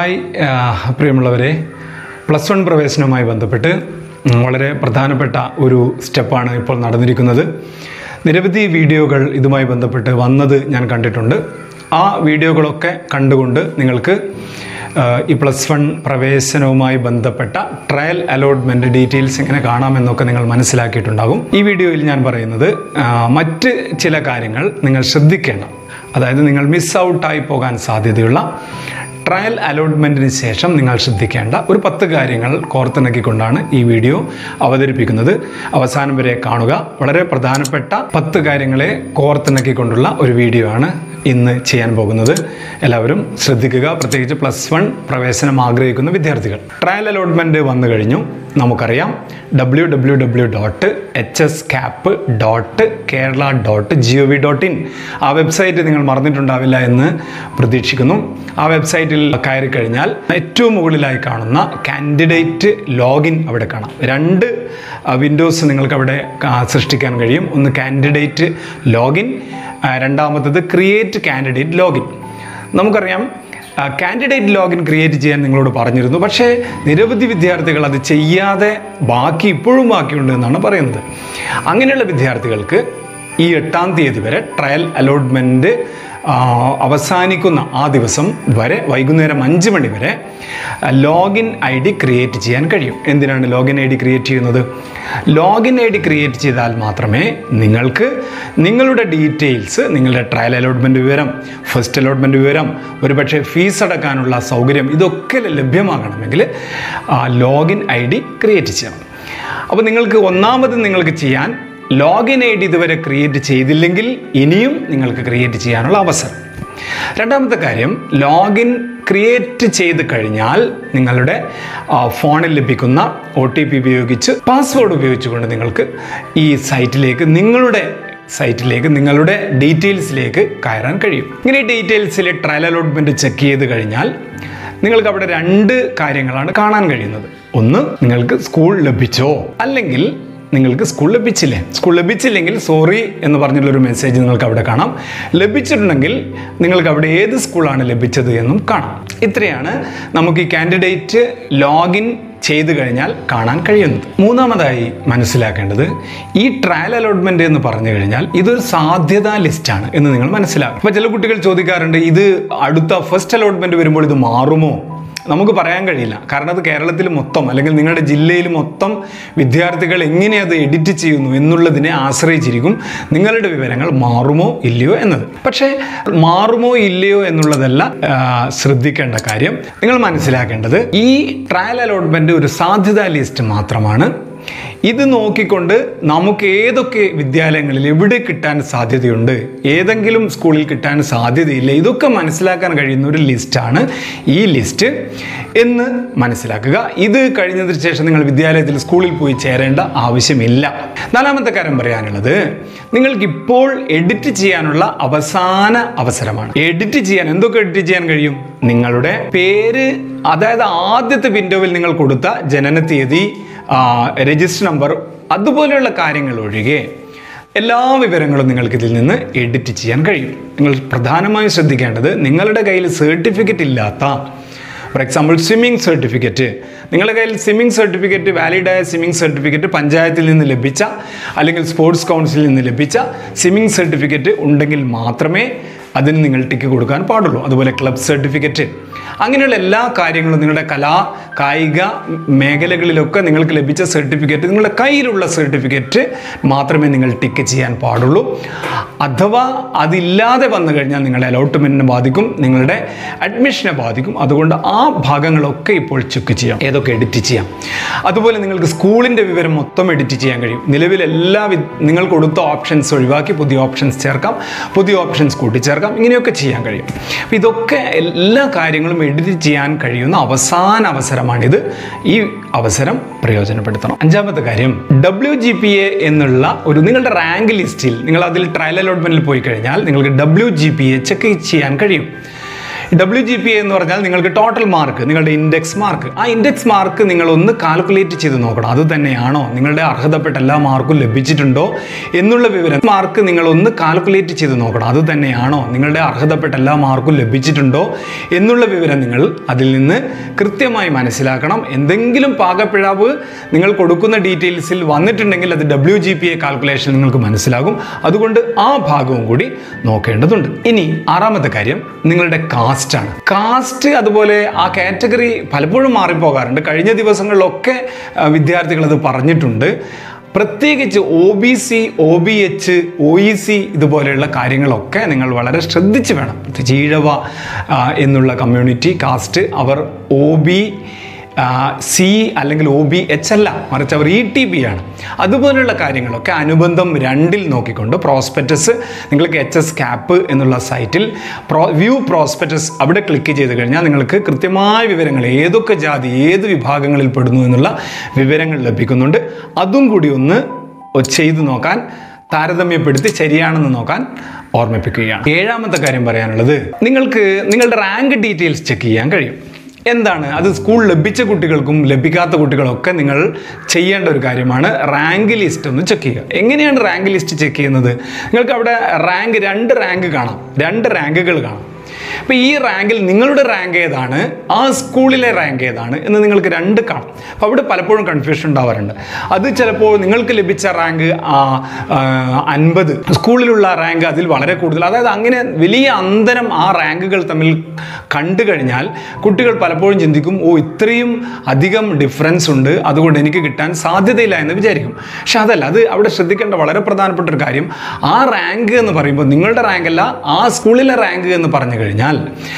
hi ആ, പ്രിയമുള്ളവരെ plus one പ്രവേശനവുമായി ബന്ധപ്പെട്ട് ഉം, വളരെ പ്രധാനപ്പെട്ട ഒരു സ്റ്റെപ്പാണ് ഇപ്പോൾ നടന്നിരിക്കുന്നത് നിരവധി വീഡിയോകൾ ഇതുമായി ബന്ധപ്പെട്ട് വന്നത് ഞാൻ കണ്ടിട്ടുണ്ട് ആ വീഡിയോകളൊക്കെ കണ്ടുകൊണ്ട് നിങ്ങൾക്ക് ആ, ഈ പ്ലസ് വൺ പ്രവേശനവുമായി ബന്ധപ്പെട്ട ട്രയൽ അലോട്ട്മെൻറ്റ് ഡീറ്റെയിൽസ് എങ്ങനെ കാണാമെന്നൊക്കെ നിങ്ങൾ മനസ്സിലാക്കിയിട്ടുണ്ടാകും ഈ വീഡിയോയിൽ ഞാൻ പറയുന്നത് ആ, മറ്റ് ചില കാര്യങ്ങൾ നിങ്ങൾ ശ്രദ്ധിക്കണം അതായത് നിങ്ങൾ മിസ് ഔട്ടായി പോകാൻ സാധ്യതയുള്ള ട്രയൽ അലോട്ട്മെൻറ്റിന് ശേഷം നിങ്ങൾ ശ്രദ്ധിക്കേണ്ട ഒരു പത്ത് കാര്യങ്ങൾ കോർത്തിണക്കിക്കൊണ്ടാണ് ഈ വീഡിയോ അവതരിപ്പിക്കുന്നത് അവസാനം വരെ കാണുക വളരെ പ്രധാനപ്പെട്ട പത്ത് കാര്യങ്ങളെ കോർത്തിണക്കിക്കൊണ്ടുള്ള ഒരു വീഡിയോ ആണ് ഇന്ന് ചെയ്യാൻ പോകുന്നത് എല്ലാവരും ശ്രദ്ധിക്കുക പ്രത്യേകിച്ച് പ്ലസ് വൺ പ്രവേശനം ആഗ്രഹിക്കുന്ന വിദ്യാർത്ഥികൾ ട്രയൽ അലോട്ട്മെൻറ്റ് വന്നു കഴിഞ്ഞു നമുക്കറിയാം W W W dot H S cap dot Kerala dot G O V dot in ആ വെബ്സൈറ്റ് നിങ്ങൾ മറന്നിട്ടുണ്ടാവില്ല എന്ന് പ്രതീക്ഷിക്കുന്നു ആ വെബ്സൈറ്റിൽ കയറി കഴിഞ്ഞാൽ ഏറ്റവും മുകളിലായി കാണുന്ന കാൻഡിഡേറ്റ് ലോഗിൻ അവിടെ കാണാം രണ്ട് വിൻഡോസ് നിങ്ങൾക്ക് അവിടെ ആ, സൃഷ്ടിക്കാൻ കഴിയും ഒന്ന് കാൻഡിഡേറ്റ് ലോഗിൻ രണ്ടാമത്തത് ക്രിയേറ്റ് കാൻഡിഡേറ്റ് ലോഗിൻ നമുക്കറിയാം കാൻഡിഡേറ്റ് ലോഗിൻ ക്രിയേറ്റ് ചെയ്യാൻ നിങ്ങളോട് പറഞ്ഞിരുന്നു പക്ഷേ നിരവധി വിദ്യാർത്ഥികൾ അത് ചെയ്യാതെ ബാക്കി ഇപ്പോഴും ബാക്കിയുണ്ട് എന്നാണ് പറയുന്നത് അങ്ങനെയുള്ള വിദ്യാർത്ഥികൾക്ക് ഈ എട്ടാം തീയതി വരെ ട്രയൽ അലോട്ട്മെൻറ്റ് അവസാനിക്കുന്ന ആ ദിവസം വരെ വൈകുന്നേരം അഞ്ച് മണി വരെ ലോഗിൻ ഐ ഡി ക്രിയേറ്റ് ചെയ്യാൻ കഴിയും എന്തിനാണ് ലോഗിൻ ഐ ഡി ക്രിയേറ്റ് ചെയ്യുന്നത് ലോഗിൻ ഐ ഡി ക്രിയേറ്റ് ചെയ്താൽ മാത്രമേ നിങ്ങൾക്ക് നിങ്ങളുടെ ഡീറ്റെയിൽസ് നിങ്ങളുടെ ട്രയൽ അലോട്ട്മെൻറ്റ് വിവരം ഫസ്റ്റ് അലോട്ട്മെൻറ്റ് വിവരം ഒരുപക്ഷെ ഫീസ് അടക്കാനുള്ള സൗകര്യം ഇതൊക്കെ ലഭ്യമാകണമെങ്കിൽ ലോഗിൻ ഐ ഡി ക്രിയേറ്റ് ചെയ്യണം അപ്പോൾ നിങ്ങൾക്ക് ഒന്നാമത് നിങ്ങൾക്ക് ചെയ്യാൻ ലോഗിൻ ഐ ഡി ഇതുവരെ ക്രിയേറ്റ് ചെയ്തില്ലെങ്കിൽ ഇനിയും നിങ്ങൾക്ക് ക്രിയേറ്റ് ചെയ്യാനുള്ള അവസരം രണ്ടാമത്തെ കാര്യം ലോഗിൻ ക്രിയേറ്റ് ചെയ്ത് കഴിഞ്ഞാൽ നിങ്ങളുടെ ആ, ഫോണിൽ ലഭിക്കുന്ന ഒ ടി പി ഉപയോഗിച്ച് പാസ്വേഡ് ഉപയോഗിച്ചുകൊണ്ട് നിങ്ങൾക്ക് ഈ സൈറ്റിലേക്ക് നിങ്ങളുടെ സൈറ്റിലേക്ക് നിങ്ങളുടെ ഡീറ്റെയിൽസിലേക്ക് കയറാൻ കഴിയും ഇങ്ങനെ ഈ ഡീറ്റെയിൽസിൽ ട്രയൽ അലോട്ട്മെൻറ്റ് ചെക്ക് ചെയ്ത് കഴിഞ്ഞാൽ നിങ്ങൾക്ക് അവിടെ രണ്ട് കാര്യങ്ങളാണ് കാണാൻ കഴിയുന്നത് ഒന്ന് നിങ്ങൾക്ക് സ്കൂൾ ലഭിച്ചോ അല്ലെങ്കിൽ നിങ്ങൾക്ക് സ്കൂൾ ലഭിച്ചില്ലേ സ്കൂൾ ലഭിച്ചില്ലെങ്കിൽ സോറി എന്ന് പറഞ്ഞുള്ളൊരു മെസ്സേജ് നിങ്ങൾക്ക് അവിടെ കാണാം ലഭിച്ചിട്ടുണ്ടെങ്കിൽ നിങ്ങൾക്ക് അവിടെ ഏത് സ്കൂളാണ് ലഭിച്ചത് എന്നും കാണാം ഇത്രയാണ് നമുക്ക് ഈ കാൻഡിഡേറ്റ് ലോഗിൻ ചെയ്തു കഴിഞ്ഞാൽ കാണാൻ കഴിയുന്നത് മൂന്നാമതായി മനസ്സിലാക്കേണ്ടത് ഈ ട്രയൽ അലോട്ട്മെന്റ് എന്ന് പറഞ്ഞു കഴിഞ്ഞാൽ ഇതൊരു സാധ്യതാ ലിസ്റ്റാണ് എന്ന് നിങ്ങൾ മനസ്സിലാക്കും അപ്പോൾ ചില കുട്ടികൾ ചോദിക്കാറുണ്ട് ഇത് അടുത്ത ഫസ്റ്റ് അലോട്ട്മെന്റ് വരുമ്പോൾ ഇത് മാറുമോ നമുക്ക് പറയാൻ കഴിയില്ല കാരണം അത് കേരളത്തിൽ മൊത്തം അല്ലെങ്കിൽ നിങ്ങളുടെ ജില്ലയിൽ മൊത്തം വിദ്യാർത്ഥികൾ എങ്ങനെ അത് എഡിറ്റ് ചെയ്യുന്നു എന്നുള്ളതിനെ ആശ്രയിച്ചിരിക്കും നിങ്ങളുടെ വിവരങ്ങൾ മാറുമോ ഇല്ലയോ എന്നത് പക്ഷേ മാറുമോ ഇല്ലയോ എന്നുള്ളതല്ല ആ, ശ്രദ്ധിക്കേണ്ട കാര്യം നിങ്ങൾ മനസ്സിലാക്കേണ്ടത് ഈ ട്രയൽ അലോട്ട്മെന്റ് ഒരു സാധ്യതാ ലിസ്റ്റ് മാത്രമാണ് ഇത് നോക്കിക്കൊണ്ട് നമുക്ക് ഏതൊക്കെ വിദ്യാലയങ്ങളിൽ എവിടെ കിട്ടാൻ സാധ്യതയുണ്ട് ഏതെങ്കിലും സ്കൂളിൽ കിട്ടാൻ സാധ്യതയില്ല ഇതൊക്കെ മനസ്സിലാക്കാൻ കഴിയുന്ന ഒരു ലിസ്റ്റാണ് ഈ ലിസ്റ്റ് എന്ന് മനസ്സിലാക്കുക ഇത് കഴിഞ്ഞതിന് ശേഷം നിങ്ങൾ വിദ്യാലയത്തിൽ സ്കൂളിൽ പോയി ചേരേണ്ട ആവശ്യമില്ല നാലാമത്തെ കാര്യം പറയാനുള്ളത് നിങ്ങൾക്ക് ഇപ്പോൾ എഡിറ്റ് ചെയ്യാനുള്ള അവസാന അവസരമാണ് എഡിറ്റ് ചെയ്യാൻ എന്തൊക്കെ എഡിറ്റ് ചെയ്യാൻ കഴിയും നിങ്ങളുടെ പേര് അതായത് ആദ്യത്തെ വിൻഡോവിൽ നിങ്ങൾ കൊടുത്ത ജനന തീയതി രജിസ്റ്റർ നമ്പർ അതുപോലെയുള്ള കാര്യങ്ങൾ ഒഴികെ എല്ലാ വിവരങ്ങളും നിങ്ങൾക്ക് ഇതിൽ നിന്ന് എഡിറ്റ് ചെയ്യാൻ കഴിയും നിങ്ങൾ പ്രധാനമായും ശ്രദ്ധിക്കേണ്ടത് നിങ്ങളുടെ കയ്യിൽ സർട്ടിഫിക്കറ്റ് ഇല്ലാത്ത ഫോർ എക്സാമ്പിൾ സ്വിമ്മിംഗ് സർട്ടിഫിക്കറ്റ് നിങ്ങളുടെ കയ്യിൽ സ്വിമ്മിംഗ് സർട്ടിഫിക്കറ്റ് വാലിഡായ സ്വിമ്മിംഗ് സർട്ടിഫിക്കറ്റ് പഞ്ചായത്തിൽ നിന്ന് ലഭിച്ച അല്ലെങ്കിൽ സ്പോർട്സ് കൗൺസിലിൽ നിന്ന് ലഭിച്ച സ്വിമ്മിംഗ് സർട്ടിഫിക്കറ്റ് ഉണ്ടെങ്കിൽ മാത്രമേ അതിന് നിങ്ങൾ ടിക്ക് കൊടുക്കാൻ പാടുള്ളൂ അതുപോലെ ക്ലബ് സർട്ടിഫിക്കറ്റ് അങ്ങനെയുള്ള എല്ലാ കാര്യങ്ങളും നിങ്ങളുടെ കലാ കായിക മേഖലകളിലൊക്കെ നിങ്ങൾക്ക് ലഭിച്ച സർട്ടിഫിക്കറ്റ് നിങ്ങളുടെ കയ്യിലുള്ള സർട്ടിഫിക്കറ്റ് മാത്രമേ നിങ്ങൾ ടിക്ക് ചെയ്യാൻ പാടുള്ളൂ അഥവാ അതില്ലാതെ വന്നു കഴിഞ്ഞാൽ നിങ്ങളുടെ അലോട്ട്മെൻറ്റിനെ ബാധിക്കും നിങ്ങളുടെ അഡ്മിഷനെ ബാധിക്കും അതുകൊണ്ട് ആ ഭാഗങ്ങളൊക്കെ ഇപ്പോൾ ചെക്ക് ചെയ്യാം ഏതൊക്കെ എഡിറ്റ് ചെയ്യാം അതുപോലെ നിങ്ങൾക്ക് സ്കൂളിൻ്റെ വിവരം മൊത്തം എഡിറ്റ് ചെയ്യാൻ കഴിയും നിലവിൽ എല്ലാ വി- നിങ്ങൾ കൊടുത്ത ഓപ്ഷൻസ് ഒഴിവാക്കി പുതിയ ഓപ്ഷൻസ് ചേർക്കാം പുതിയ ഓപ്ഷൻസ് കൂട്ടിച്ചേർക്കാം ഇങ്ങനെയൊക്കെ ചെയ്യാൻ കഴിയും അപ്പോൾ ഇതൊക്കെ എല്ലാ കാര്യങ്ങളും എഡിറ്റ് ചെയ്യാൻ കഴിയുന്ന അവസാന അവസരമാണിത് ഈ അവസരം പ്രയോജനപ്പെടുത്തണം അഞ്ചാമത്തെ കാര്യം ഡബ്ല്യു ജി പി എ എന്നുള്ള ഒരു നിങ്ങളുടെ റാങ്ക് ലിസ്റ്റിൽ നിങ്ങൾ അതിൽ ട്രയൽ അലോട്ട്മെന്റിൽ പോയി കഴിഞ്ഞാൽ നിങ്ങൾക്ക് W G P A check ചെയ്യാൻ കഴിയും ഡബ്ല്യു ജി പി എന്ന് പറഞ്ഞാൽ നിങ്ങൾക്ക് ടോട്ടൽ മാർക്ക് നിങ്ങളുടെ ഇൻഡെക്സ് മാർക്ക് ആ ഇൻഡെക്സ് മാർക്ക് നിങ്ങൾ ഒന്ന് കാൽക്കുലേറ്റ് ചെയ്ത് നോക്കണം അത് തന്നെയാണോ നിങ്ങളുടെ അർഹതപ്പെട്ട എല്ലാ മാർക്കും ലഭിച്ചിട്ടുണ്ടോ എന്നുള്ള വിവരം മാർക്ക് നിങ്ങൾ ഒന്ന് കാൽക്കുലേറ്റ് ചെയ്ത് നോക്കണം അത് തന്നെയാണോ നിങ്ങളുടെ അർഹതപ്പെട്ട എല്ലാ മാർക്കും ലഭിച്ചിട്ടുണ്ടോ എന്നുള്ള വിവരം നിങ്ങൾ അതിൽ നിന്ന് കൃത്യമായി മനസ്സിലാക്കണം എന്തെങ്കിലും പാകപ്പിഴവ് നിങ്ങൾ കൊടുക്കുന്ന ഡീറ്റെയിൽസിൽ വന്നിട്ടുണ്ടെങ്കിൽ അത് W G P A calculation നിങ്ങൾക്ക് മനസ്സിലാകും അതുകൊണ്ട് ആ ഭാഗവും കൂടി നോക്കേണ്ടതുണ്ട് ഇനി ആറാമത്തെ കാര്യം നിങ്ങളുടെ കാസ്റ്റ് ആണ് കാസ്റ്റ് അതുപോലെ ആ കാറ്റഗറി പലപ്പോഴും മാറിപ്പോകാറുണ്ട് കഴിഞ്ഞ ദിവസങ്ങളിലൊക്കെ ആ, വിദ്യാർത്ഥികൾ അത് പറഞ്ഞിട്ടുണ്ട് പ്രത്യേകിച്ച് O B C O B H O E C ഇതുപോലെയുള്ള കാര്യങ്ങളൊക്കെ നിങ്ങൾ വളരെ ശ്രദ്ധിച്ച് വേണം പ്രത്യേകിച്ച് ഈഴവ ആ, എന്നുള്ള കമ്മ്യൂണിറ്റി കാസ്റ്റ് അവർ ഒ ബി സി അല്ലെങ്കിൽ ഒ ബി എച്ച് അല്ല മറിച്ച് അവർ ഇ ടി ബി ആണ് അതുപോലെയുള്ള കാര്യങ്ങളൊക്കെ അനുബന്ധം രണ്ടിൽ നോക്കിക്കൊണ്ട് പ്രോസ്പെക്ടസ് നിങ്ങൾക്ക് എച്ച് എസ് ക്യാപ്പ് എന്നുള്ള സൈറ്റിൽ പ്രോ വ്യൂ പ്രോസ്പെക്ടസ് അവിടെ ക്ലിക്ക് ചെയ്ത് കഴിഞ്ഞാൽ നിങ്ങൾക്ക് കൃത്യമായ വിവരങ്ങൾ ഏതൊക്കെ ജാതി ഏത് വിഭാഗങ്ങളിൽ പെടുന്നു എന്നുള്ള വിവരങ്ങൾ ലഭിക്കുന്നുണ്ട് അതും കൂടി ഒന്ന് ചെയ്തു നോക്കാൻ താരതമ്യപ്പെടുത്തി ശരിയാണെന്ന് നോക്കാൻ ഓർമ്മിപ്പിക്കുകയാണ് ഏഴാമത്തെ കാര്യം പറയാനുള്ളത് നിങ്ങൾക്ക് നിങ്ങളുടെ റാങ്ക് ഡീറ്റെയിൽസ് ചെക്ക് ചെയ്യാൻ കഴിയും എന്താണ് അത് സ്കൂൾ ലഭിച്ച കുട്ടികൾക്കും ലഭിക്കാത്ത കുട്ടികളൊക്കെ നിങ്ങൾ ചെയ്യേണ്ട ഒരു കാര്യമാണ് റാങ്ക് ലിസ്റ്റ് ഒന്ന് ചെക്ക് ചെയ്യുക എങ്ങനെയാണ് റാങ്ക് ലിസ്റ്റ് ചെക്ക് ചെയ്യുന്നത് നിങ്ങൾക്ക് അവിടെ റാങ്ക് രണ്ട് റാങ്ക് കാണാം രണ്ട് റാങ്കുകൾ കാണാം അപ്പോൾ ഈ റാങ്കിൽ നിങ്ങളുടെ റാങ്ക് ഏതാണ് ആ സ്കൂളിലെ റാങ്ക് ഏതാണ് എന്ന് നിങ്ങൾക്ക് രണ്ട് കാണും അപ്പോൾ അവിടെ പലപ്പോഴും കൺഫ്യൂഷൻ ഉണ്ടാവാറുണ്ട് അത് ചിലപ്പോൾ നിങ്ങൾക്ക് ലഭിച്ച റാങ്ക് അൻപത് സ്കൂളിലുള്ള റാങ്ക് അതിൽ വളരെ കൂടുതൽ അതായത് അങ്ങനെ വലിയ അന്തരം ആ റാങ്കുകൾ തമ്മിൽ കണ്ടു കഴിഞ്ഞാൽ കുട്ടികൾ പലപ്പോഴും ചിന്തിക്കും ഓ ഇത്രയും അധികം ഡിഫറൻസ് ഉണ്ട് അതുകൊണ്ട് എനിക്ക് കിട്ടാൻ സാധ്യതയില്ല എന്ന് വിചാരിക്കും പക്ഷെ അതല്ല അത് അവിടെ ശ്രദ്ധിക്കേണ്ട വളരെ പ്രധാനപ്പെട്ട ഒരു കാര്യം ആ റാങ്ക് എന്ന് പറയുമ്പോൾ നിങ്ങളുടെ റാങ്ക് അല്ല ആ സ്കൂളിലെ റാങ്ക് എന്ന് പറഞ്ഞു കഴിഞ്ഞാൽ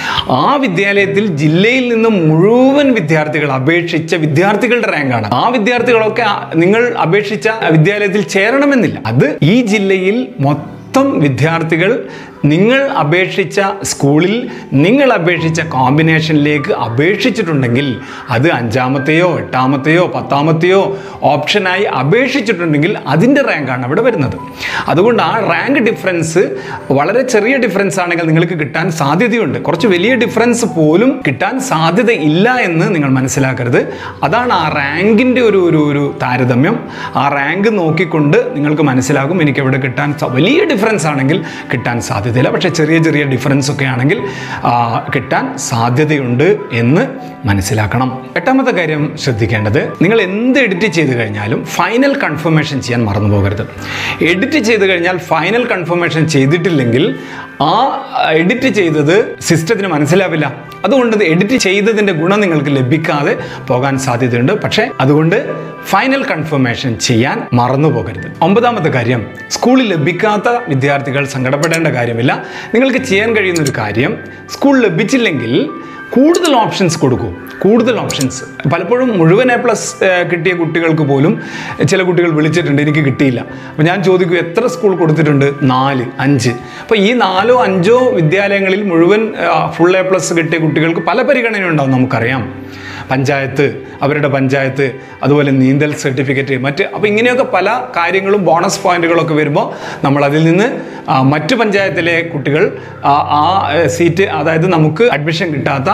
ആ വിദ്യാലയത്തിൽ ജില്ലയിൽ നിന്ന് മുഴുവൻ വിദ്യാർത്ഥികൾ അപേക്ഷിച്ച വിദ്യാർത്ഥികളുടെ റാങ്കാണ് ആ വിദ്യാർത്ഥികളൊക്കെ ആ- നിങ്ങൾ അപേക്ഷിച്ച വിദ്യാലയത്തിൽ ചേരണമെന്നില്ല അത് ഈ ജില്ലയിൽ മൊത്തം വിദ്യാർത്ഥികൾ നിങ്ങൾ അപേക്ഷിച്ച സ്കൂളിൽ നിങ്ങൾ അപേക്ഷിച്ച കോമ്പിനേഷനിലേക്ക് അപേക്ഷിച്ചിട്ടുണ്ടെങ്കിൽ അത് അഞ്ചാമത്തെയോ എട്ടാമത്തെയോ പത്താമത്തെയോ ഓപ്ഷനായി അപേക്ഷിച്ചിട്ടുണ്ടെങ്കിൽ അതിൻ്റെ റാങ്കാണ് അവിടെ വരുന്നത് അതുകൊണ്ട് ആ റാങ്ക് ഡിഫറൻസ് വളരെ ചെറിയ ഡിഫറൻസ് ആണെങ്കിൽ നിങ്ങൾക്ക് കിട്ടാൻ സാധ്യതയുണ്ട് കുറച്ച് വലിയ ഡിഫറൻസ് പോലും കിട്ടാൻ സാധ്യത ഇല്ല എന്ന് നിങ്ങൾ മനസ്സിലാക്കരുത് അതാണ് ആ റാങ്കിൻ്റെ ഒരു ഒരു ഒരു താരതമ്യം ആ റാങ്ക് നോക്കിക്കൊണ്ട് നിങ്ങൾക്ക് മനസ്സിലാകും എനിക്ക് എവിടെ കിട്ടാൻ സ- വലിയ ഡിഫറൻസ് ആണെങ്കിൽ കിട്ടാൻ സാധ്യതയില്ല പക്ഷേ ചെറിയ ചെറിയ ഡിഫറൻസ് ഒക്കെ ആണെങ്കിൽ ആ, കിട്ടാൻ സാധ്യതയുണ്ട് എന്ന് മനസ്സിലാക്കണം എട്ടാമത്തെ കാര്യം ശ്രദ്ധിക്കേണ്ടത് നിങ്ങൾ എന്ത് എഡിറ്റ് ചെയ്ത് കഴിഞ്ഞാലും ഫൈനൽ കൺഫർമേഷൻ ചെയ്യാൻ മറന്നു പോകരുത് എഡിറ്റ് ചെയ്ത് കഴിഞ്ഞാൽ ഫൈനൽ കൺഫർമേഷൻ ചെയ്തിട്ടില്ലെങ്കിൽ ആ എഡിറ്റ് ചെയ്തത് സിസ്റ്റത്തിന് മനസ്സിലാവില്ല അതുകൊണ്ട് എഡിറ്റ് ചെയ്തതിൻ്റെ ഗുണം നിങ്ങൾക്ക് ലഭിക്കാതെ പോകാൻ സാധ്യതയുണ്ട് പക്ഷേ അതുകൊണ്ട് ഫൈനൽ കൺഫർമേഷൻ ചെയ്യാൻ മറന്നു പോകരുത് ഒമ്പതാമത്തെ കാര്യം സ്കൂളിൽ ലഭിക്കാത്ത വിദ്യാർത്ഥികൾ സങ്കടപ്പെടേണ്ട കാര്യമില്ല നിങ്ങൾക്ക് ചെയ്യാൻ കഴിയുന്ന ഒരു കാര്യം സ്കൂൾ ലഭിച്ചില്ലെങ്കിൽ കൂടുതൽ ഓപ്ഷൻസ് കൊടുക്കൂ കൂടുതൽ ഓപ്ഷൻസ് പലപ്പോഴും മുഴുവൻ എ പ്ലസ് കിട്ടിയ കുട്ടികൾക്ക് പോലും ചില കുട്ടികൾ വിളിച്ചിട്ടുണ്ട് എനിക്ക് കിട്ടിയില്ല അപ്പോൾ ഞാൻ ചോദിക്കും എത്ര സ്കൂൾ കൊടുത്തിട്ടുണ്ട് നാല് അഞ്ച് അപ്പോൾ ഈ നാലോ അഞ്ചോ വിദ്യാലയങ്ങളിൽ മുഴുവൻ ഫുൾ എ പ്ലസ് കിട്ടിയ കുട്ടികൾക്ക് പല പരിഗണനയുണ്ടാവും നമുക്കറിയാം പഞ്ചായത്ത് അവരുടെ പഞ്ചായത്ത് അതുപോലെ നീന്തൽ സർട്ടിഫിക്കറ്റ് മറ്റ് അപ്പോൾ ഇങ്ങനെയൊക്കെ പല കാര്യങ്ങളും ബോണസ് പോയിന്റുകളൊക്കെ വരുമ്പോൾ നമ്മൾ അതിൽ നിന്ന് ആ, മറ്റ് പഞ്ചായത്തിലെ കുട്ടികൾ ആ, ആ ഏ, സീറ്റ് അതായത് നമുക്ക് അഡ്മിഷൻ കിട്ടാത്ത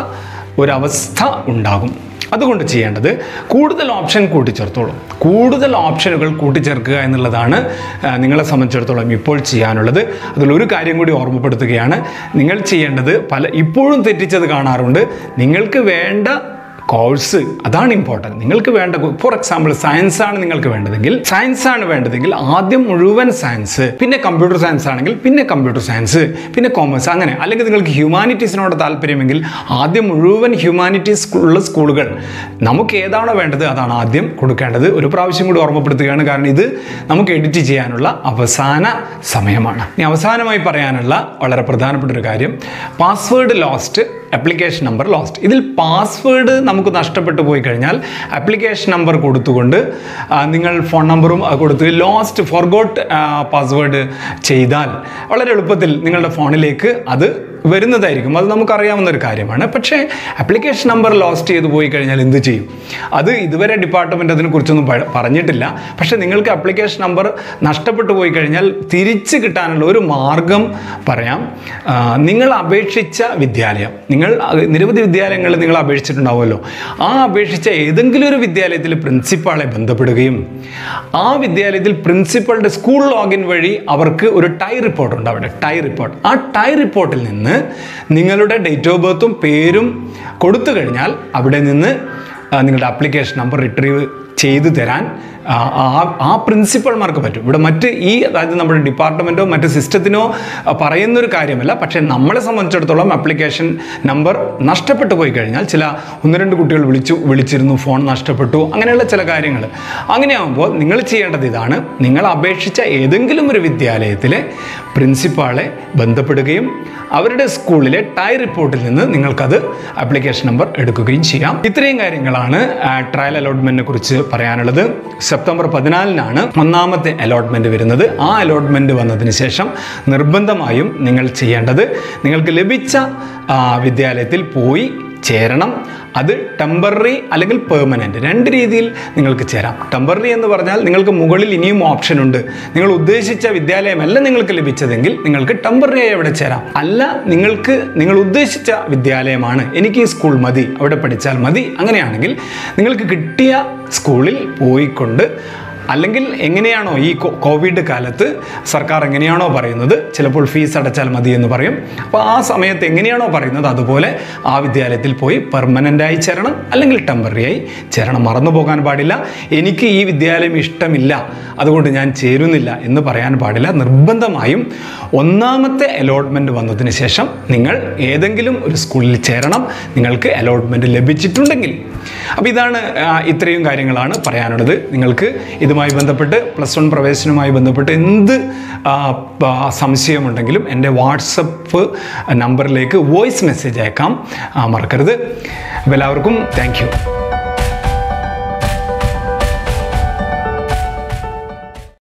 ഒരവസ്ഥ ഉണ്ടാകും അതുകൊണ്ട് ചെയ്യേണ്ടത് കൂടുതൽ ഓപ്ഷൻ കൂട്ടിച്ചേർത്തോളൂ കൂടുതൽ ഓപ്ഷനുകൾ കൂട്ടിച്ചേർക്കുക എന്നുള്ളതാണ് ആ, നിങ്ങളെ സംബന്ധിച്ചിടത്തോളം ഇപ്പോൾ ചെയ്യാനുള്ളത് അതിലൊരു കാര്യം കൂടി ഓർമ്മപ്പെടുത്തുകയാണ് നിങ്ങൾ ചെയ്യേണ്ടത് പല ഇപ്പോഴും തെറ്റിച്ചത് കാണാറുണ്ട് നിങ്ങൾക്ക് വേണ്ട കോഴ്സ് അതാണ് ഇമ്പോർട്ടൻറ്റ് നിങ്ങൾക്ക് വേണ്ട ഫോർ എക്സാമ്പിൾ സയൻസ് ആണ് നിങ്ങൾക്ക് വേണ്ടതെങ്കിൽ സയൻസ് ആണ് വേണ്ടതെങ്കിൽ ആദ്യം മുഴുവൻ സയൻസ് പിന്നെ കമ്പ്യൂട്ടർ സയൻസ് ആണെങ്കിൽ പിന്നെ കമ്പ്യൂട്ടർ സയൻസ് പിന്നെ കോമേഴ്സ് അങ്ങനെ അല്ലെങ്കിൽ നിങ്ങൾക്ക് ഹ്യൂമാനിറ്റീസിനോട് താല്പര്യമെങ്കിൽ ആദ്യം മുഴുവൻ ഹ്യൂമാനിറ്റീസ് ഉള്ള സ്കൂളുകൾ നമുക്ക് ഏതാണോ വേണ്ടത് അതാണ് ആദ്യം കൊടുക്കേണ്ടത് ഒരു പ്രാവശ്യം കൂടി ഓർമ്മപ്പെടുത്തുകയാണ് കാരണം ഇത് നമുക്ക് എഡിറ്റ് ചെയ്യാനുള്ള അവസാന സമയമാണ് ഇനി അവസാനമായി പറയാനുള്ള വളരെ പ്രധാനപ്പെട്ട ഒരു കാര്യം password lost application number lost ഇതിൽ പാസ്വേഡ് നമുക്ക് നഷ്ടപ്പെട്ടു പോയി കഴിഞ്ഞാൽ ആപ്ലിക്കേഷൻ നമ്പർ കൊടുത്തുകൊണ്ട് ആ, നിങ്ങൾ ഫോൺ നമ്പറും ആ, കൊടുത്ത് ലോസ്റ്റ് ഫോർഗോട്ട് പാസ്വേഡ് ചെയ്താൽ വളരെ എളുപ്പത്തിൽ നിങ്ങളുടെ ഫോണിലേക്ക് അത് വരുന്നതായിരിക്കും അത് നമുക്കറിയാവുന്ന ഒരു കാര്യമാണ് പക്ഷേ ആപ്ലിക്കേഷൻ നമ്പർ ലോസ്റ്റ് ചെയ്ത് പോയി കഴിഞ്ഞാൽ എന്ത് ചെയ്യും അത് ഇതുവരെ ഡിപ്പാർട്ട്മെൻറ്റ് അതിനെക്കുറിച്ചൊന്നും പ- പറഞ്ഞിട്ടില്ല പക്ഷേ നിങ്ങൾക്ക് ആപ്ലിക്കേഷൻ നമ്പർ നഷ്ടപ്പെട്ടു പോയി കഴിഞ്ഞാൽ തിരിച്ച് കിട്ടാനുള്ള ഒരു മാർഗം പറയാം ആ, നിങ്ങൾ അപേക്ഷിച്ച വിദ്യാലയം നിങ്ങൾ അത് നിരവധി വിദ്യാലയങ്ങളിൽ നിങ്ങൾ അപേക്ഷിച്ചിട്ടുണ്ടാവുമല്ലോ ആ അപേക്ഷിച്ച ഏതെങ്കിലും ഒരു വിദ്യാലയത്തിൽ പ്രിൻസിപ്പാളെ ബന്ധപ്പെടുകയും ആ വിദ്യാലയത്തിൽ പ്രിൻസിപ്പളുടെ സ്കൂൾ ലോഗിൻ വഴി അവർക്ക് ഒരു ടൈ റിപ്പോർട്ട് ഉണ്ട് അവിടെ ടൈ റിപ്പോർട്ട് ആ ടൈ റിപ്പോർട്ടിൽ നിന്ന് നിങ്ങളുടെ ഡേറ്റ് ഓഫ് ബർത്തും പേരും കൊടുത്തു കഴിഞ്ഞാൽ അവിടെ നിന്ന് ആ, നിങ്ങളുടെ ആപ്ലിക്കേഷൻ നമ്പർ റിട്രീവ് ചെയ്തു തരാൻ ആ, ആ ആ പ്രിൻസിപ്പൾമാർക്ക് പറ്റും ഇവിടെ മറ്റ് ഈ അതായത് നമ്മുടെ ഡിപ്പാർട്ട്മെൻറ്റോ മറ്റ് സിസ്റ്റത്തിനോ ആ, പറയുന്നൊരു കാര്യമല്ല പക്ഷേ നമ്മളെ സംബന്ധിച്ചിടത്തോളം ആപ്ലിക്കേഷൻ നമ്പർ നഷ്ടപ്പെട്ടു പോയി കഴിഞ്ഞാൽ ചില ഒന്ന് രണ്ട് കുട്ടികൾ വിളിച്ചു വിളിച്ചിരുന്നു ഫോൺ നഷ്ടപ്പെട്ടു അങ്ങനെയുള്ള ചില കാര്യങ്ങൾ അങ്ങനെയാകുമ്പോൾ നിങ്ങൾ ചെയ്യേണ്ടത് ഇതാണ് നിങ്ങൾ അപേക്ഷിച്ച ഏതെങ്കിലും ഒരു വിദ്യാലയത്തിലെ പ്രിൻസിപ്പാളെ ബന്ധപ്പെടുകയും അവരുടെ സ്കൂളിലെ ടൈ റിപ്പോർട്ടിൽ നിന്ന് നിങ്ങൾക്കത് ആപ്ലിക്കേഷൻ നമ്പർ എടുക്കുകയും ചെയ്യാം ഇത്രയും കാര്യങ്ങളാണ് ആ, ട്രയൽ അലോട്ട്മെന്റിനെ കുറിച്ച് പറയാനുള്ളത് സെപ്റ്റംബർ പതിനാലിനാണ് ഒന്നാമത്തെ അലോട്ട്മെന്റ് വരുന്നത് ആ അലോട്ട്മെന്റ് വന്നതിന് ശേഷം നിർബന്ധമായും നിങ്ങൾ ചെയ്യേണ്ടത് നിങ്ങൾക്ക് ലഭിച്ച ആ, വിദ്യാലയത്തിൽ പോയി ചേരണം അത് ടെമ്പററി അല്ലെങ്കിൽ പെർമനൻ്റ് രണ്ട് രീതിയിൽ നിങ്ങൾക്ക് ചേരാം ടെമ്പററി എന്ന് പറഞ്ഞാൽ നിങ്ങൾക്ക് മുകളിൽ ഇനിയും ഓപ്ഷൻ ഉണ്ട് നിങ്ങൾ ഉദ്ദേശിച്ച വിദ്യാലയമല്ല നിങ്ങൾക്ക് ലഭിച്ചതെങ്കിൽ നിങ്ങൾക്ക് ടെമ്പററി ആയി അവിടെ ചേരാം അല്ല നിങ്ങൾക്ക് നിങ്ങൾ ഉദ്ദേശിച്ച വിദ്യാലയമാണ് എനിക്ക് ഈ സ്കൂൾ മതി അവിടെ പഠിച്ചാൽ മതി അങ്ങനെയാണെങ്കിൽ നിങ്ങൾക്ക് കിട്ടിയ സ്കൂളിൽ പോയിക്കൊണ്ട് അല്ലെങ്കിൽ എങ്ങനെയാണോ ഈ കോ- കോവിഡ് കാലത്ത് സർക്കാർ എങ്ങനെയാണോ പറയുന്നത് ചിലപ്പോൾ ഫീസ് അടച്ചാൽ മതി എന്ന് പറയും അപ്പോൾ ആ സമയത്ത് എങ്ങനെയാണോ പറയുന്നത് അതുപോലെ ആ വിദ്യാലയത്തിൽ പോയി പെർമനൻ്റ് ആയി ചേരണം അല്ലെങ്കിൽ ടെമ്പററി ആയി ചേരണം മറന്നു പോകാൻ പാടില്ല എനിക്ക് ഈ വിദ്യാലയം ഇഷ്ടമില്ല അതുകൊണ്ട് ഞാൻ ചേരുന്നില്ല എന്ന് പറയാൻ പാടില്ല നിർബന്ധമായും ഒന്നാമത്തെ അലോട്ട്മെൻറ്റ് വന്നതിന് ശേഷം നിങ്ങൾ ഏതെങ്കിലും ഒരു സ്കൂളിൽ ചേരണം നിങ്ങൾക്ക് അലോട്ട്മെൻറ്റ് ലഭിച്ചിട്ടുണ്ടെങ്കിൽ അപ്പോൾ ഇതാണ് ആ, ഇത്രയും കാര്യങ്ങളാണ് പറയാനുള്ളത് നിങ്ങൾക്ക് ഇതുമായി ബന്ധപ്പെട്ട് പ്ലസ് വൺ പ്രവേശനവുമായി ബന്ധപ്പെട്ട് എന്ത് ആ, പ- സംശയമുണ്ടെങ്കിലും എൻ്റെ വാട്സപ്പ് നമ്പറിലേക്ക് വോയിസ് മെസ്സേജ് അയക്കാം ആ, മറക്കരുത് അപ്പോൾ എല്ലാവർക്കും താങ്ക് യു